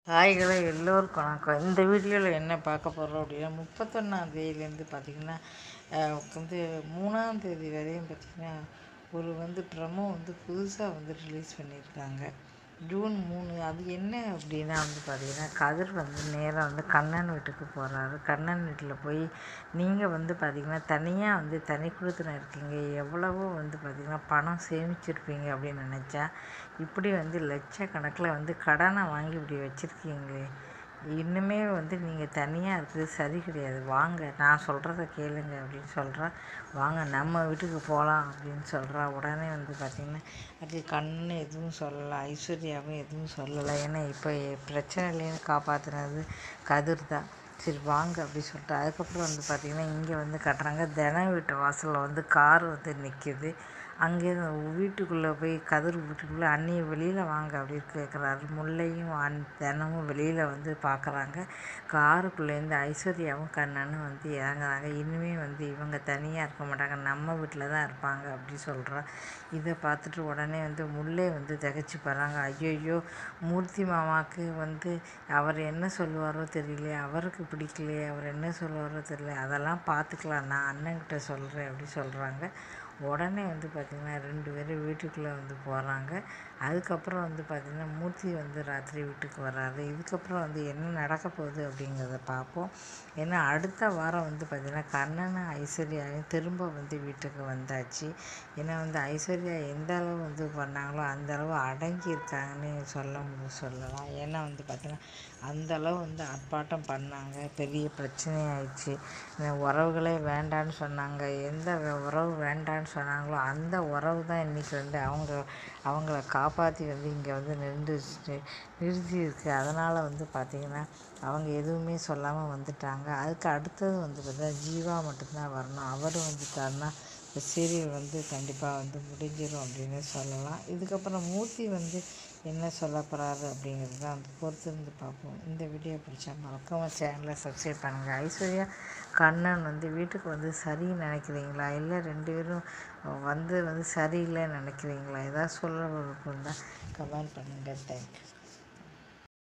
ஹாய்களே எல்லோருக்கும் வணக்கம் இந்த வீடியோவில் என்ன பார்க்க போகிறோம் அப்படின்னா முப்பத்தொன்னாம் தேதியிலேருந்து பார்த்திங்கன்னா அஹ், வந்து மூணாம் தேதி வரையும் பார்த்திங்கன்னா ஒரு வந்து ப்ரமோ வந்து புதுசாக வந்து ரிலீஸ் பண்ணியிருக்காங்க ஜூன் மூணு அது என்ன அப்படின்னா வந்து பார்த்திங்கன்னா கதிர் வந்து நேராக வந்து கண்ணன் வீட்டுக்கு போகிறாரு கண்ணன் வீட்டில் போய் நீங்கள் வந்து பார்த்திங்கன்னா தனியாக வந்து தனி கொடுத்துன இருக்கீங்க எவ்வளவோ வந்து பார்த்திங்கன்னா பணம் சேமிச்சிருப்பீங்க அப்படின்னு நினச்சா இப்படி வந்து லட்சக்கணக்கில் வந்து கடனை வாங்கி இப்படி வச்சுருக்கீங்களே இன்னுமே வந்து நீங்கள் தனியாக இருக்கிறது சரி கிடையாது வாங்க நான் சொல்கிறத கேளுங்க அப்படின்னு சொல்கிறா வாங்க நம்ம வீட்டுக்கு போகலாம் அப்படின்னு சொல்கிறா உடனே வந்து பார்த்திங்கன்னா அது கண்ணு எதுவும் சொல்லலை ஐஸ்வர்யாவும் எதுவும் சொல்லலை ஏன்னா இப்போ பிரச்சனையிலேருந்து காப்பாற்றினது கதிர் தான் சரி வாங்க அப்படி சொல்லிட்டு அதுக்கப்புறம் வந்து பார்த்திங்கன்னா இங்கே வந்து கட்டுறாங்க தின வீட்டு வாசலில் வந்து கார் வந்து நிற்கிது அங்கே வீட்டுக்குள்ளே போய் கதிர் வீட்டுக்குள்ளே அண்ணியை வெளியில் வாங்க அப்படின்னு கேட்குறாரு முல்லையும் அன் தினமும் வெளியில் வந்து பார்க்குறாங்க காருக்குள்ளேருந்து ஐஸ்வர்யாவும் கண்ணனும் வந்து இறங்குறாங்க இனிமே வந்து இவங்க தனியாக இருக்க மாட்டாங்க நம்ம வீட்டில் தான் இருப்பாங்க அப்படி சொல்கிறா இதை பார்த்துட்டு உடனே வந்து முல்லை வந்து திகச்சு போகிறாங்க ஐயோ மூர்த்தி மாமாவுக்கு வந்து அவர் என்ன சொல்லுவாரோ தெரியல அவருக்கு பிடிக்கலையே அவர் என்ன சொல்லுவாரோ தெரியல அதெல்லாம் பார்த்துக்கலாம் நான் அண்ணன்கிட்ட சொல்கிறேன் அப்படி சொல்கிறாங்க உடனே வந்து பார்த்திங்கன்னா ரெண்டு பேரும் வீட்டுக்குள்ளே வந்து போகிறாங்க அதுக்கப்புறம் வந்து பார்த்திங்கன்னா மூர்த்தி வந்து ராத்திரி வீட்டுக்கு வராரு இதுக்கப்புறம் வந்து என்ன நடக்க போகுது அப்படிங்கிறத பார்ப்போம் ஏன்னா அடுத்த வாரம் வந்து பார்த்திங்கன்னா கண்ணனும் ஐஸ்வர்யாவையும் திரும்ப வந்து வீட்டுக்கு வந்தாச்சு ஏன்னா வந்து ஐஸ்வர்யா எந்த அளவு வந்து பண்ணாங்களோ அந்த அளவு அடங்கி இருக்காங்கன்னு சொல்ல மு- சொல்லலாம் ஏன்னா வந்து பார்த்திங்கன்னா அந்த அளவு வந்து ஆர்ப்பாட்டம் பண்ணாங்க பெரிய பிரச்சனை ஆயிடுச்சு இந்த உறவுகளே வேண்டான்னு சொன்னாங்க எந்த வ- உறவு வேண்டான்னு சொன்னாங்களோ அந்த உறவு தான் இன்றைக்கி வந்து அவங்க அவங்கள காப்பாற்றி வந்து இங்கே வந்து நின்றுச்சு நிறுத்தியிருக்கு அதனால் வந்து பார்த்திங்கன்னா அவங்க எதுவுமே சொல்லாமல் வந்துட்டாங்க அதுக்கு அடுத்தது வந்து பார்த்தீங்கன்னா ஜீவா மட்டும்தான் வரணும் அவர் வந்துட்டாருன்னா இந்த சீரியல் வந்து கண்டிப்பாக வந்து முடிஞ்சிடும் அப்படின்னு சொல்லலாம் இதுக்கப்புறம் மூர்த்தி வந்து என்ன சொல்ல போகிறாரு அப்படிங்கிறது தான் வந்து பொறுத்திருந்து பார்ப்போம் இந்த வீடியோ பிடிச்சா மறக்காம சேனலை சப்ஸ்கிரைப் பண்ணுங்கள் ஐஸ்வர்யா கண்ணன் வந்து வீட்டுக்கு வந்து சரின்னு நினைக்கிறீங்களா இல்லை ரெண்டு பேரும் வந்து வந்து சரியில்லைன்னு நினைக்கிறீங்களா ஏதாவது சொல்ல இருந்தால் கமெண்ட் பண்ணுங்கள் தேங்க்யூ